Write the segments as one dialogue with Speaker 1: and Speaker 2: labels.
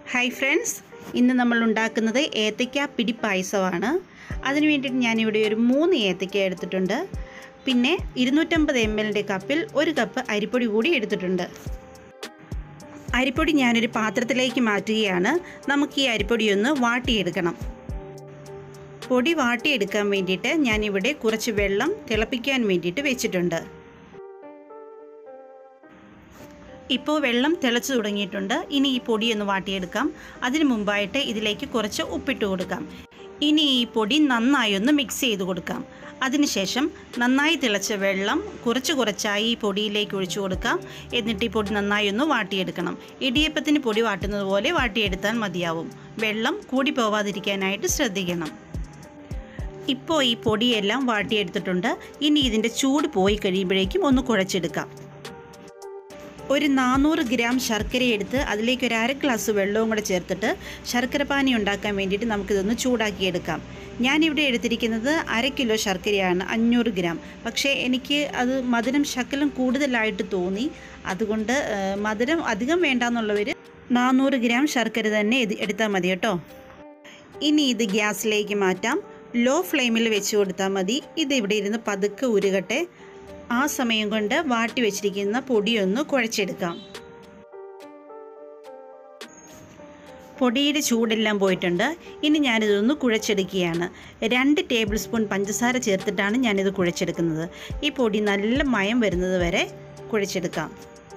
Speaker 1: hi friends ഇന്ന് നമ്മൾ ഉണ്ടാക്കുന്നത് ഏത്തയ്ക്ക പിടി പായസമാണ് അതിന് വേണ്ടിയിട്ട് ഞാനിവിടെ ഒരു മൂന്ന് ഏത്തയ്ക്ക എടുത്തിട്ടുണ്ട് പിന്നെ ഇരുന്നൂറ്റമ്പത് എം എല്ലിൻ്റെ കപ്പിൽ ഒരു കപ്പ് അരിപ്പൊടി കൂടി എടുത്തിട്ടുണ്ട് അരിപ്പൊടി ഞാനൊരു പാത്രത്തിലേക്ക് മാറ്റുകയാണ് നമുക്ക് ഈ അരിപ്പൊടി ഒന്ന് വാട്ടിയെടുക്കണം പൊടി വാട്ടിയെടുക്കാൻ വേണ്ടിയിട്ട് ഞാനിവിടെ കുറച്ച് വെള്ളം തിളപ്പിക്കാൻ വേണ്ടിയിട്ട് വെച്ചിട്ടുണ്ട് ഇപ്പോൾ വെള്ളം തിളച്ചു തുടങ്ങിയിട്ടുണ്ട് ഇനി ഈ പൊടി ഒന്ന് വാട്ടിയെടുക്കാം അതിനു മുമ്പായിട്ട് ഇതിലേക്ക് കുറച്ച് ഉപ്പിട്ട് കൊടുക്കാം ഇനി ഈ പൊടി നന്നായി ഒന്ന് മിക്സ് ചെയ്ത് കൊടുക്കാം അതിനുശേഷം നന്നായി തിളച്ച വെള്ളം കുറച്ച് കുറച്ചായി ഈ പൊടിയിലേക്ക് ഒഴിച്ചു കൊടുക്കാം എന്നിട്ട് ഈ പൊടി നന്നായി ഒന്ന് വാട്ടിയെടുക്കണം ഇടിയപ്പത്തിന് പൊടി വാട്ടുന്നത് പോലെ വാട്ടിയെടുത്താൽ മതിയാവും വെള്ളം കൂടി പോവാതിരിക്കാനായിട്ട് ശ്രദ്ധിക്കണം ഇപ്പോൾ ഈ പൊടിയെല്ലാം വാട്ടിയെടുത്തിട്ടുണ്ട് ഇനി ഇതിൻ്റെ ചൂട് പോയി കഴിയുമ്പോഴേക്കും ഒന്ന് കുഴച്ചെടുക്കാം ഒരു നാനൂറ് ഗ്രാം ശർക്കര എടുത്ത് അതിലേക്ക് ഒരു അര ഗ്ലാസ് വെള്ളവും കൂടെ ചേർത്തിട്ട് ശർക്കര പാനി ഉണ്ടാക്കാൻ വേണ്ടിയിട്ട് നമുക്കിതൊന്ന് ചൂടാക്കിയെടുക്കാം ഞാനിവിടെ എടുത്തിരിക്കുന്നത് അര കിലോ ശർക്കരയാണ് അഞ്ഞൂറ് ഗ്രാം പക്ഷേ എനിക്ക് അത് മധുരം ശകലം കൂടുതലായിട്ട് തോന്നി അതുകൊണ്ട് ഏഹ്, മധുരം അധികം വേണ്ടാന്നുള്ളവർ നാനൂറ് ഗ്രാം ശർക്കര തന്നെ ഇത് എടുത്താൽ മതി കേട്ടോ ഇനി ഇത് ഗ്യാസിലേക്ക് മാറ്റാം ലോ ഫ്ലെയിമിൽ വെച്ച് കൊടുത്താൽ മതി ഇത് ഇവിടെ ഇരുന്ന് പതുക്കെ ഉരുകട്ടെ ആ സമയം കൊണ്ട് വാട്ടി വെച്ചിരിക്കുന്ന പൊടിയൊന്ന് കുഴച്ചെടുക്കാം പൊടിയുടെ ചൂടെല്ലാം പോയിട്ടുണ്ട് ഇനി ഞാനിതൊന്ന് കുഴച്ചെടുക്കുകയാണ് രണ്ട് ടേബിൾ സ്പൂൺ പഞ്ചസാര ചേർത്തിട്ടാണ് ഞാനിത് കുഴച്ചെടുക്കുന്നത് ഈ പൊടി നല്ല മയം വരുന്നത് വരെ കുഴച്ചെടുക്കാം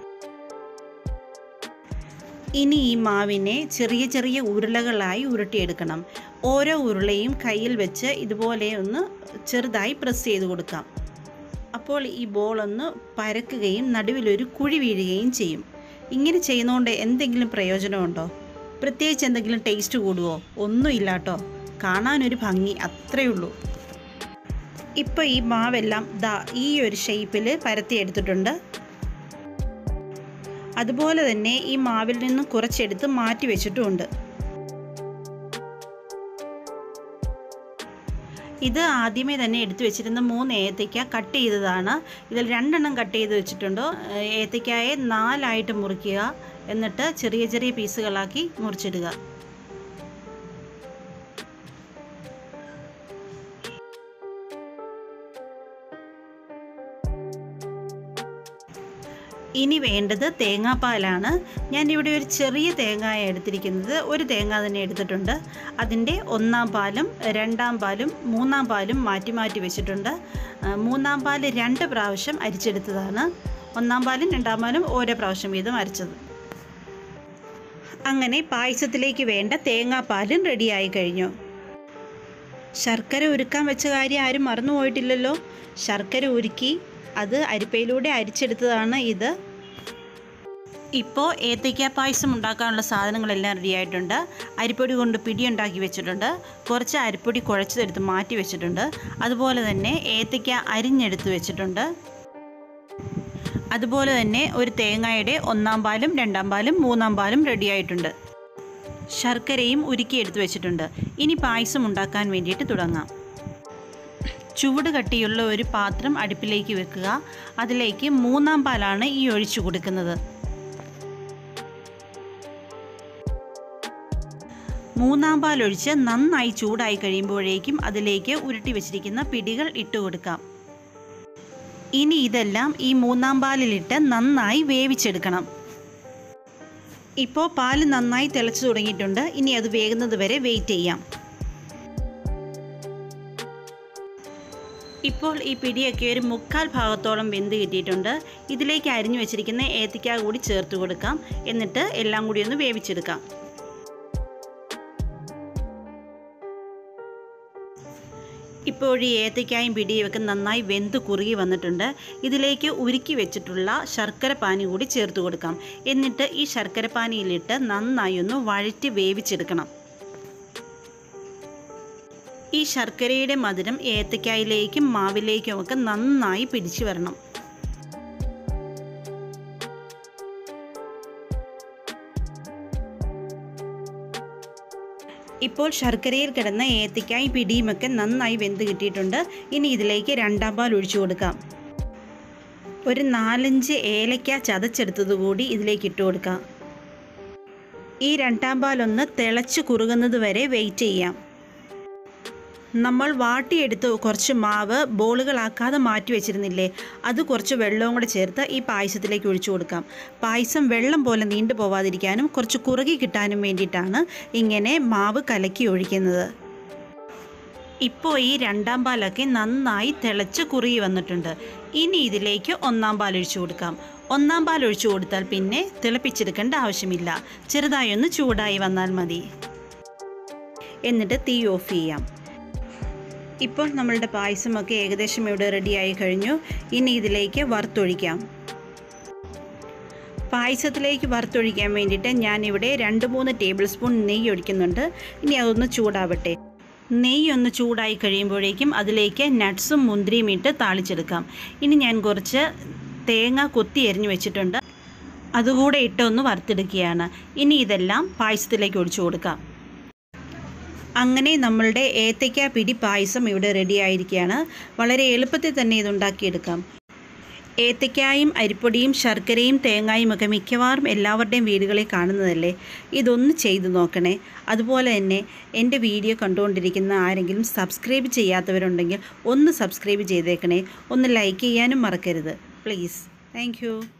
Speaker 1: ഇനി ഈ മാവിനെ ചെറിയ ചെറിയ ഉരുളകളായി ഉരുട്ടിയെടുക്കണം ഓരോ ഉരുളയും കയ്യിൽ വെച്ച് ഇതുപോലെ ഒന്ന് ചെറുതായി പ്രസ് ചെയ്ത് കൊടുക്കാം അപ്പോൾ ഈ ബോൾ ഒന്ന് പരക്കുകയും നടുവിലൊരു കുഴി വീഴുകയും ചെയ്യും ഇങ്ങനെ ചെയ്യുന്നതുകൊണ്ട് എന്തെങ്കിലും പ്രയോജനമുണ്ടോ പ്രത്യേകിച്ച് എന്തെങ്കിലും ടേസ്റ്റ് കൂടുവോ ഒന്നുമില്ല കേട്ടോ കാണാനൊരു ഭംഗി അത്രയേ ഉള്ളൂ ഇപ്പോൾ ഈ മാവെല്ലാം ദാ ഈ ഒരു ഷേപ്പിൽ പരത്തിയെടുത്തിട്ടുണ്ട് അതുപോലെ തന്നെ ഈ മാവിൽ നിന്നും കുറച്ചെടുത്ത് മാറ്റി വെച്ചിട്ടുമുണ്ട് ഇത് ആദ്യമേ തന്നെ എടുത്തു വെച്ചിരുന്ന മൂന്ന് ഏത്തയ്ക്ക കട്ട് ചെയ്തതാണ് ഇതിൽ രണ്ടെണ്ണം കട്ട് ചെയ്ത് വെച്ചിട്ടുണ്ട് ഏഹ് ഏത്തയ്ക്കായെ നാലായിട്ട് മുറിക്കുക എന്നിട്ട് ചെറിയ ചെറിയ പീസുകളാക്കി മുറിച്ചിടുക ഇനി വേണ്ടത് തേങ്ങാപ്പാലാണ് ഞാനിവിടെ ഒരു ചെറിയ തേങ്ങായ എടുത്തിരിക്കുന്നത് ഒരു തേങ്ങ തന്നെ എടുത്തിട്ടുണ്ട് അതിൻ്റെ ഒന്നാം പാലും രണ്ടാം പാലും മൂന്നാം പാലും മാറ്റി മാറ്റി വെച്ചിട്ടുണ്ട് ആ, മൂന്നാം പാല് രണ്ട് പ്രാവശ്യം അരിച്ചെടുത്തതാണ് ഒന്നാം പാലും രണ്ടാം പാലും ഓരോ പ്രാവശ്യം വീതം അരച്ചത് അങ്ങനെ പായസത്തിലേക്ക് വേണ്ട തേങ്ങാപ്പാലും റെഡിയായി കഴിഞ്ഞു ശർക്കര ഉരുക്കാൻ വെച്ച കാര്യം ആരും മറന്നുപോയിട്ടില്ലല്ലോ ശർക്കര ഉരുക്കി അത് അരിപ്പയിലൂടെ അരിച്ചെടുത്തതാണ് ഇത് ഇപ്പോൾ ഏത്തയ്ക്ക പായസം ഉണ്ടാക്കാനുള്ള സാധനങ്ങളെല്ലാം റെഡി ആയിട്ടുണ്ട് അരിപ്പൊടി കൊണ്ട് പിടി ഉണ്ടാക്കി വെച്ചിട്ടുണ്ട് കുറച്ച് അരിപ്പൊടി കുഴച്ചതെടുത്ത് മാറ്റി വെച്ചിട്ടുണ്ട് അതുപോലെ തന്നെ ഏത്തയ്ക്ക അരിഞ്ഞെടുത്ത് വെച്ചിട്ടുണ്ട് അതുപോലെ തന്നെ ഒരു തേങ്ങയുടെ ഒന്നാം പാലും രണ്ടാം പാലും മൂന്നാം പാലും റെഡി ആയിട്ടുണ്ട് ശർക്കരയും ഉരുക്കി എടുത്ത് വെച്ചിട്ടുണ്ട് ഇനി പായസം ഉണ്ടാക്കാൻ വേണ്ടിയിട്ട് തുടങ്ങാം ചുവട് കട്ടിയുള്ള ഒരു പാത്രം അടുപ്പിലേക്ക് വെക്കുക അതിലേക്ക് മൂന്നാം പാലാണ് ഈ ഒഴിച്ചു കൊടുക്കുന്നത് മൂന്നാം പാൽ ഒഴിച്ച് നന്നായി ചൂടായി കഴിയുമ്പോഴേക്കും അതിലേക്ക് ഉരുട്ടി വെച്ചിരിക്കുന്ന പിടികൾ ഇട്ട് കൊടുക്കാം ഇനി ഇതെല്ലാം ഈ മൂന്നാം പാലിലിട്ട് നന്നായി വേവിച്ചെടുക്കണം ഇപ്പോൾ പാല് നന്നായി തിളച്ചു തുടങ്ങിയിട്ടുണ്ട് ഇനി അത് വേകുന്നത് വരെ വെയിറ്റ് ചെയ്യാം ഇപ്പോൾ ഈ പിടിയൊക്കെ ഒരു മുക്കാൽ ഭാഗത്തോളം വെന്ത് കിട്ടിയിട്ടുണ്ട് ഇതിലേക്ക് അരിഞ്ഞു വെച്ചിരിക്കുന്ന ഏത്തയ്ക്ക കൂടി ചേർത്ത് കൊടുക്കാം എന്നിട്ട് എല്ലാം കൂടി ഒന്ന് വേവിച്ചെടുക്കാം ഇപ്പോൾ ഈ ഏത്തയ്ക്കായും പിടിയും ഒക്കെ നന്നായി വെന്ത് കുറുകി വന്നിട്ടുണ്ട് ഇതിലേക്ക് ഉരുക്കി വെച്ചിട്ടുള്ള ശർക്കര പാനി കൂടി ചേർത്ത് കൊടുക്കാം എന്നിട്ട് ഈ ശർക്കര പാനിയിലിട്ട് നന്നായി ഒന്ന് വഴറ്റി വേവിച്ചെടുക്കണം ഈ ശർക്കരയുടെ മധുരം ഏത്തയ്ക്കായിലേക്കും മാവിലേക്കും ഒക്കെ നന്നായി പിടിച്ചു വരണം ഇപ്പോൾ ശർക്കരയിൽ കിടന്ന ഏത്തയ്ക്കായി പിടിയുമൊക്കെ നന്നായി വെന്ത് കിട്ടിയിട്ടുണ്ട് ഇനി ഇതിലേക്ക് രണ്ടാം പാൽ ഒഴിച്ചു കൊടുക്കാം ഒരു നാലഞ്ച് ഏലക്ക ചതച്ചെടുത്തത് കൂടി ഇതിലേക്ക് ഇട്ട് കൊടുക്കാം ഈ രണ്ടാം പാലൊന്ന് തിളച്ച് കുറുകുന്നത് വരെ വെയിറ്റ് ചെയ്യാം നമ്മൾ വാട്ടിയെടുത്ത് കുറച്ച് മാവ് ബോളുകളാക്കാതെ മാറ്റി വെച്ചിരുന്നില്ലേ അത് കുറച്ച് വെള്ളവും കൂടെ ചേർത്ത് ഈ പായസത്തിലേക്ക് ഒഴിച്ചു കൊടുക്കാം പായസം വെള്ളം പോലെ നീണ്ടു പോവാതിരിക്കാനും കുറച്ച് കുറുകി കിട്ടാനും വേണ്ടിയിട്ടാണ് ഇങ്ങനെ മാവ് കലക്കി ഒഴിക്കുന്നത് ഇപ്പോൾ ഈ രണ്ടാം പാലൊക്കെ നന്നായി തിളച്ച് കുറുകി വന്നിട്ടുണ്ട് ഇനി ഇതിലേക്ക് ഒന്നാം പാൽ ഒഴിച്ചു കൊടുക്കാം ഒന്നാം പാൽ ഒഴിച്ചു കൊടുത്താൽ പിന്നെ തിളപ്പിച്ചെടുക്കേണ്ട ആവശ്യമില്ല ചെറുതായി ഒന്ന് ചൂടായി വന്നാൽ മതി എന്നിട്ട് തീ ഓഫ് ചെയ്യാം ഇപ്പോൾ നമ്മളുടെ പായസമൊക്കെ ഏകദേശം ഇവിടെ റെഡിയായി കഴിഞ്ഞു ഇനി ഇതിലേക്ക് വറുത്തൊഴിക്കാം പായസത്തിലേക്ക് വറുത്തൊഴിക്കാൻ വേണ്ടിയിട്ട് ഞാനിവിടെ രണ്ട് മൂന്ന് ടേബിൾ സ്പൂൺ നെയ്യ് ഒഴിക്കുന്നുണ്ട് ഇനി അതൊന്ന് ചൂടാവട്ടെ നെയ്യ് ഒന്ന് ചൂടായി കഴിയുമ്പോഴേക്കും അതിലേക്ക് നട്ട്സും മുന്തിരിയും ഇട്ട് താളിച്ചെടുക്കാം ഇനി ഞാൻ കുറച്ച് തേങ്ങ കൊത്തി എരിഞ്ഞു വെച്ചിട്ടുണ്ട് അതുകൂടെ ഇട്ട് ഒന്ന് വറുത്തെടുക്കുകയാണ് ഇനി ഇതെല്ലാം പായസത്തിലേക്ക് ഒഴിച്ചു കൊടുക്കാം അങ്ങനെ നമ്മളുടെ ഏത്തയ്ക്ക പിടി പായസം ഇവിടെ റെഡി ആയിരിക്കുകയാണ് വളരെ എളുപ്പത്തിൽ തന്നെ ഇത് ഉണ്ടാക്കിയെടുക്കാം ഏത്തയ്ക്കായും അരിപ്പൊടിയും ശർക്കരയും തേങ്ങായും ഒക്കെ മിക്കവാറും എല്ലാവരുടെയും വീടുകളിൽ കാണുന്നതല്ലേ ഇതൊന്ന് ചെയ്തു നോക്കണേ അതുപോലെ തന്നെ എൻ്റെ വീഡിയോ കണ്ടുകൊണ്ടിരിക്കുന്ന ആരെങ്കിലും സബ്സ്ക്രൈബ് ചെയ്യാത്തവരുണ്ടെങ്കിൽ ഒന്ന് സബ്സ്ക്രൈബ് ചെയ്തേക്കണേ ഒന്ന് ലൈക്ക് ചെയ്യാനും മറക്കരുത് പ്ലീസ് താങ്ക്